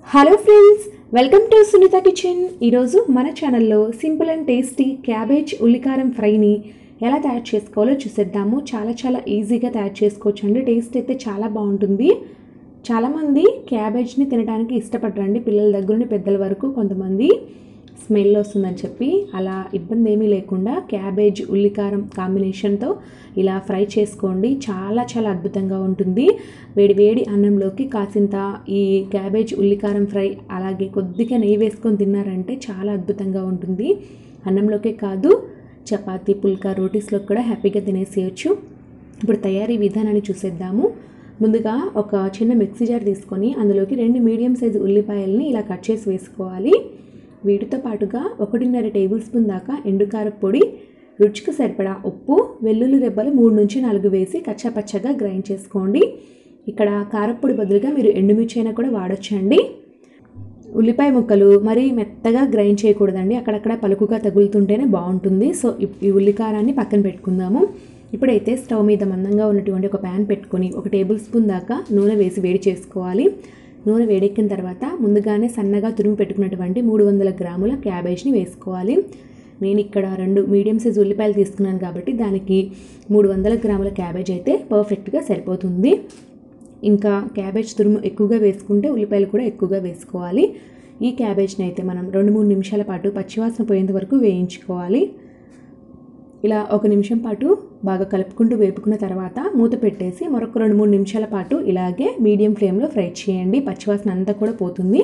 hello friends welcome to Sunitha kitchen ఈరోజు మన ఛానల్లో సింపుల్ అండ్ టేస్టీ క్యాబేజ్ ఉల్లికారం ఫ్రైని ఎలా తయారు చేసుకోవాలో చూసేద్దాము చాలా చాలా ఈజీగా తయారు చేసుకోవచ్చు అండి టేస్ట్ అయితే చాలా బాగుంటుంది చాలామంది క్యాబేజ్ని తినడానికి ఇష్టపడరండి పిల్లల దగ్గర నుండి పెద్దల వరకు కొంతమంది స్మెల్ వస్తుందని చెప్పి అలా ఇబ్బంది ఏమీ లేకుండా క్యాబేజ్ ఉల్లికారం కాంబినేషన్తో ఇలా ఫ్రై చేసుకోండి చాలా చాలా అద్భుతంగా ఉంటుంది వేడి వేడి అన్నంలోకి కాసింత ఈ క్యాబేజ్ ఉల్లికారం ఫ్రై అలాగే కొద్దిగా నెయ్యి వేసుకొని తిన్నారంటే చాలా అద్భుతంగా ఉంటుంది అన్నంలోకే కాదు చపాతీ పుల్కా రోటీస్లో కూడా హ్యాపీగా తినేసేయచ్చు ఇప్పుడు తయారీ విధానాన్ని చూసేద్దాము ముందుగా ఒక చిన్న మిక్సీ జార్ తీసుకొని అందులోకి రెండు మీడియం సైజు ఉల్లిపాయల్ని ఇలా కట్ చేసి వేసుకోవాలి వీటితో పాటుగా ఒకటిన్నర టేబుల్ స్పూన్ దాకా ఎండుకారపు పొడి రుచికి సరిపడా ఉప్పు వెల్లుల్లి రెబ్బలు మూడు నుంచి నాలుగు వేసి కచ్చాపచ్చగా గ్రైండ్ చేసుకోండి ఇక్కడ కారప్పొడి బదులుగా మీరు ఎండుమిర్చి అయినా కూడా వాడొచ్చండి ఉల్లిపాయ ముక్కలు మరీ మెత్తగా గ్రైండ్ చేయకూడదండి అక్కడక్కడ పలుకుగా తగులుతుంటేనే బాగుంటుంది సో ఇప్- ఈ ఉల్లికారాన్ని పక్కన పెట్టుకుందాము ఇప్పుడైతే స్టవ్ మీద మందంగా ఉన్నటువంటి ఒక ప్యాన్ పెట్టుకొని ఒక టేబుల్ స్పూన్ దాకా నూనె వేసి వేడి చేసుకోవాలి నూనె వేడెక్కిన తర్వాత ముందుగానే సన్నగా తురిమి పెట్టుకున్నటువంటి మూడు వందల గ్రాముల క్యాబేజ్ని వేసుకోవాలి నేను ఇక్కడ రెండు మీడియం సైజ్ ఉల్లిపాయలు తీసుకున్నాను కాబట్టి దానికి మూడు వందల గ్రాముల క్యాబేజ్ అయితే పర్ఫెక్ట్గా సరిపోతుంది ఇంకా క్యాబేజ్ తురుము ఎక్కువగా వేసుకుంటే ఉల్లిపాయలు కూడా ఎక్కువగా వేసుకోవాలి ఈ క్యాబేజ్ని అయితే మనం రెండు మూడు నిమిషాల పాటు పచ్చివాసన పోయేంత వరకు వేయించుకోవాలి ఇలా ఒక నిమిషం పాటు బాగా కలుపుకుంటూ వేపుకున్న తర్వాత మూత పెట్టేసి మరొక రెండు మూడు నిమిషాల పాటు ఇలాగే మీడియం ఫ్లేమ్లో ఫ్రై చేయండి పచ్చివాసన అంతా కూడా పోతుంది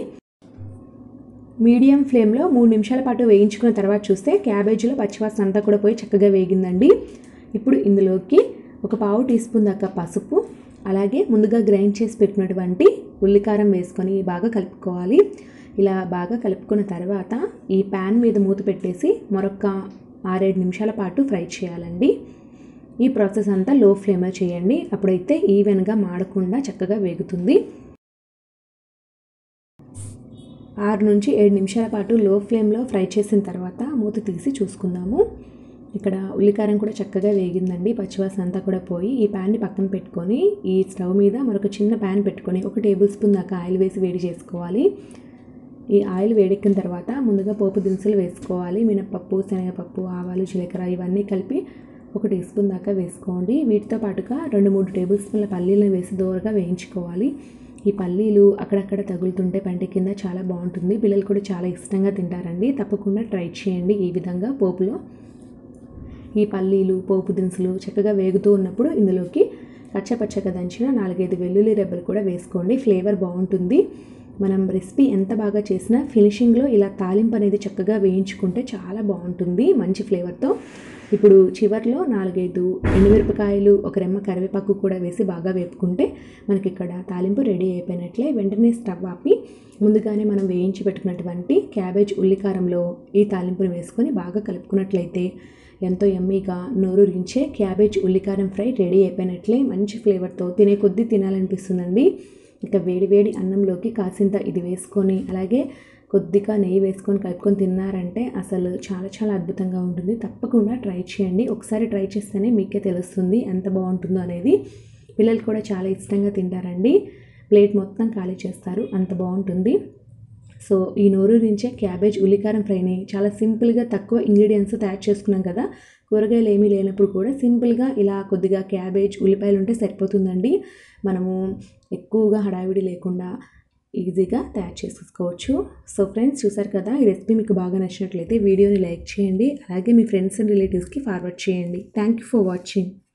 మీడియం ఫ్లేమ్లో మూడు నిమిషాల పాటు వేయించుకున్న తర్వాత చూస్తే క్యాబేజీలో పచ్చివాసన అంతా కూడా పోయి చక్కగా వేగిందండి ఇప్పుడు ఇందులోకి ఒక పావు టీ స్పూన్ దాకా పసుపు అలాగే ముందుగా గ్రైండ్ చేసి పెట్టినటువంటి ఉల్లికారం వేసుకొని బాగా కలుపుకోవాలి ఇలా బాగా కలుపుకున్న తర్వాత ఈ ప్యాన్ మీద మూత పెట్టేసి మరొక ఆరేడు నిమిషాల పాటు ఫ్రై చేయాలండి ఈ ప్రాసెస్ అంతా లో ఫ్లేమ్లో చేయండి అప్పుడైతే ఈవెన్గా మాడకుండా చక్కగా వేగుతుంది ఆరు నుంచి ఏడు నిమిషాల పాటు లో ఫ్లేమ్లో ఫ్రై చేసిన తర్వాత మూత తీసి చూసుకుందాము ఇక్కడ ఉల్లికారం కూడా చక్కగా వేగిందండి పచ్చివాసన అంతా కూడా పోయి ఈ ప్యాన్ని పక్కన పెట్టుకొని ఈ స్టవ్ మీద మరొక చిన్న ప్యాన్ పెట్టుకొని ఒక టేబుల్ స్పూన్ దాకా ఆయిల్ వేసి వేడి చేసుకోవాలి ఈ ఆయిల్ వేడెక్కిన తర్వాత ముందుగా పోపు దినుసులు వేసుకోవాలి మినపప్పు శనగపప్పు ఆవాలు జీలకర్ర ఇవన్నీ కలిపి ఒక టీ స్పూన్ దాకా వేసుకోండి వీటితో పాటుగా రెండు మూడు టేబుల్ స్పూన్ల పల్లీలను వేసి దోరగా వేయించుకోవాలి ఈ పల్లీలు అక్కడక్కడ తగులుతుంటే పంట కింద చాలా బాగుంటుంది పిల్లలు కూడా చాలా ఇష్టంగా తింటారండి తప్పకుండా ట్రై చేయండి ఈ విధంగా పోపులో ఈ పల్లీలు పోపు దినుసులు చక్కగా వేగుతూ ఉన్నప్పుడు ఇందులోకి పచ్చపచ్చగా దంచిన నాలుగైదు వెల్లుల్లి రెబ్బలు కూడా వేసుకోండి ఫ్లేవర్ బాగుంటుంది మనం రెసిపీ ఎంత బాగా చేసినా ఫినిషింగ్లో ఇలా తాలింపు అనేది చక్కగా వేయించుకుంటే చాలా బాగుంటుంది మంచి ఫ్లేవర్తో ఇప్పుడు చివర్లో నాలుగైదు ఎండుమిరపకాయలు ఒక రెమ్మ కరివేపాకు కూడా వేసి బాగా వేపుకుంటే మనకి ఇక్కడ తాలింపు రెడీ అయిపోయినట్లే వెంటనే స్టవ్ ఆపి ముందుగానే మనం వేయించి పెట్టుకున్నటువంటి క్యాబేజ్ ఉల్లికారంలో ఈ తాలింపుని వేసుకొని బాగా కలుపుకున్నట్లయితే ఎంతో ఎమ్మీగా నోరూరించే క్యాబేజ్ ఉల్లికారం ఫ్రై రెడీ అయిపోయినట్లే మంచి ఫ్లేవర్తో తినే కొద్దీ తినాలనిపిస్తుందండి ఇక వేడి వేడి అన్నంలోకి కాసింత ఇది వేసుకొని అలాగే కొద్దిగా నెయ్యి వేసుకొని కలుపుకొని తిన్నారంటే అసలు చాలా చాలా అద్భుతంగా ఉంటుంది తప్పకుండా ట్రై చేయండి ఒకసారి ట్రై చేస్తేనే మీకే తెలుస్తుంది ఎంత బాగుంటుందో అనేది పిల్లలు కూడా చాలా ఇష్టంగా తింటారండి ప్లేట్ మొత్తం ఖాళీ చేస్తారు అంత బాగుంటుంది సో ఈ నోరూరించే క్యాబేజ్ ఉల్లికారం ఫ్రైని చాలా సింపుల్గా తక్కువ ఇంగ్రీడియంట్స్ తయారు చేసుకున్నాం కదా కూరగాయలు ఏమీ లేనప్పుడు కూడా సింపుల్గా ఇలా కొద్దిగా క్యాబేజ్ ఉల్లిపాయలు ఉంటే సరిపోతుందండి మనము ఎక్కువగా హడావిడి లేకుండా ఈజీగా తయారు చేసుకోవచ్చు సో ఫ్రెండ్స్ చూసారు కదా ఈ రెసిపీ మీకు బాగా నచ్చినట్లయితే వీడియోని లైక్ చేయండి అలాగే మీ ఫ్రెండ్స్ అండ్ రిలేటివ్స్కి ఫార్వర్డ్ చేయండి థ్యాంక్ యూ ఫర్ వాచింగ్